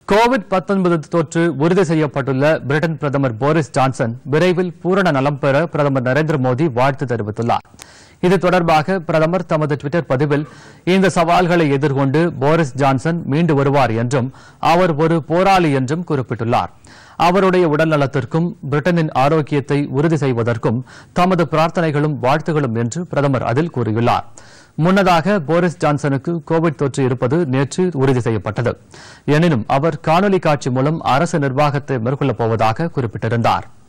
Covid 19 தொற்று உறுதி செய்யப்பட்டுள்ள பிரிட்டன் பிரதமர் போரிஸ் ஜான்சன் விரைவில் பூரண நலம் பெற பிரதமர் நரேந்திர மோடி வாழ்த்து தெரிவித்துள்ளார் இது தொடர்பாக பிரதமர் தமது டுவிட்டர் பதிவில் இந்த சவால்களை எதிர்கொண்டு போரிஸ் ஜான்சன் மீண்டு வருவார் என்றும் அவர் ஒரு போராளி என்றும் குறிப்பிட்டுள்ளார் அவருடைய உடல் நலத்திற்கும் பிரிட்டனின் ஆரோக்கியத்தை உறுதி செய்வதற்கும் தமது பிரார்த்தனைகளும் வாழ்த்துகளும் என்று பிரதமர் அதில் கூறியுள்ளார் முன்னதாக போரிஸ் ஜான்சனுக்கு கோவிட் தொற்று இருப்பது நேற்று உறுதி செய்யப்பட்டது எனினும் அவர் காணொலி காட்சி மூலம் அரசு நிர்வாகத்தை மேற்கொள்ளப் போவதாக குறிப்பிட்டிருந்தாா்